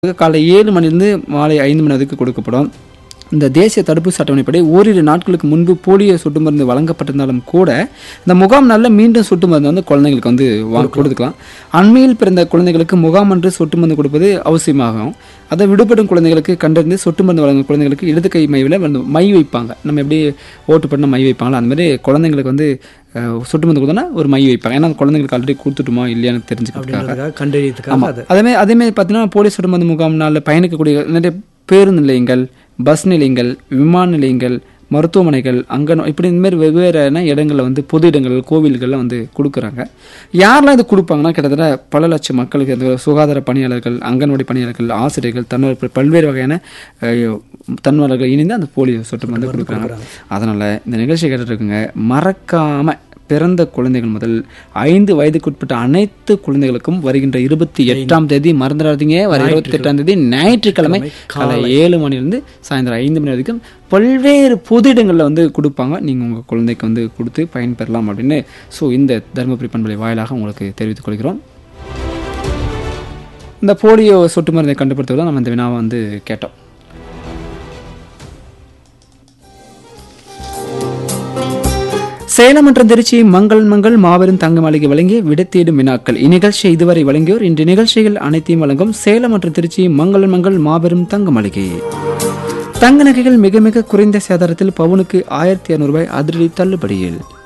காலை ஏழு மணிலிருந்து மாலை ஐந்து மணி வரைக்கும் கொடுக்கப்படும் இந்த தேசிய தடுப்பூசி அட்டவணைப்படி ஓரிரு நாட்களுக்கு முன்பு போலியோ சொட்டு மருந்து வழங்கப்பட்டிருந்தாலும் கூட இந்த முகாம் நாளில் மீண்டும் சொட்டு மருந்து வந்து குழந்தைங்களுக்கு வந்து வாங்க கொடுத்துக்கலாம் அண்மையில் பிறந்த குழந்தைகளுக்கு முகாம் அன்று சொட்டு மருந்து கொடுப்பது அவசியமாகும் அதை விடுபடும் குழந்தைகளுக்கு கண்டறிந்து சொட்டு மருந்து வழங்கும் குழந்தைகளுக்கு இடது கை மைவில் வந்து மை வைப்பாங்க நம்ம எப்படி ஓட்டு பண்ண மை வைப்பாங்களோ அந்த மாதிரி குழந்தைங்களுக்கு வந்து அஹ், சொட்டு மருந்து கொடுத்தோன்னா ஒரு மை வைப்பாங்க ஏன்னா அந்த குழந்தைங்களுக்கு ஆல்ரெடி கொடுத்துட்டுமா இல்லையான்னு தெரிஞ்சுக்கிறதுக்காக அப்படின்றதுக்காக கண்டறியதுக்காக ஆமா அது அதே மாதிரி அதே மாதிரி பார்த்தீங்கன்னா போலீஸ் மருந்து முகாம் நாளில் பயணிக்கக்கூடிய நிறைய பேருந்து நிலையங்கள் பஸ் நிலையங்கள் விமான நிலையங்கள் மருத்துவமனைகள் அங்கன இப்படி இந்த மாதிரி வெவ்வேறான இடங்களில் வந்து பொது இடங்கள் கோவில்களில் வந்து கொடுக்குறாங்க யாரெல்லாம் இது கொடுப்பாங்கன்னா கிட்டத்தட்ட பல லட்சம் மக்களுக்கு இந்த சுகாதார பணியாளர்கள் அங்கன்வாடி பணியாளர்கள் ஆசிரியர்கள் தன்னார்வ பல்வேறு வகையான அஹ், தன்னார்வலர்கள் இணைந்து அந்த போலியோ சொட்டு மருந்து கொடுக்குறாங்க அதனால் இந்த நிகழ்ச்சி கேட்டுட்டு இருக்குங்க மறக்காம பிறந்த குழந்தைகள் முதல் ஐந்து வயதுக்குட்பட்ட அனைத்து குழந்தைகளுக்கும் வருகின்ற இருபத்தி எட்டாம் தேதி மறந்துடாதீங்க வர இருபத்தி எட்டாம் தேதி ஞாயிற்றுக்கிழமை காலை ஏழு மணிலிருந்து சாயந்தரம் ஐந்து மணி வரைக்கும் பல்வேறு பொது இடங்களில் வந்து கொடுப்பாங்க நீங்கள் உங்கள் குழந்தைக்கு வந்து கொடுத்து பயன்பெறலாம் அப்படின்னு ஸோ இந்த தருமபுரி பண்பலை வாயிலாக உங்களுக்கு தெரிவித்துக் கொள்கிறோம் இந்த போலியோ சொட்டு மருந்தை கண்டுபிடித்தது நம்ம இந்த வினாவை வந்து கேட்டோம் சேலம் மற்றும் திருச்சி மங்கள் மங்கள் மாபெரும் தங்க மாளிகை வழங்கிய விடை தேடும் வினாக்கள் இந்நிகழ்ச்சியை இதுவரை வழங்கியோர் இன்று நிகழ்ச்சிகள் அனைத்தையும் வழங்கும் சேலம் மற்றும் திருச்சி மங்கள் மங்கள் மாபெரும் தங்க மாளிகை தங்க நகைகள் மிக மிக குறைந்த சேதாரத்தில் பவுனுக்கு ஆயிரத்தி இரநூறுபாய் அதிரடி தள்ளுபடியில்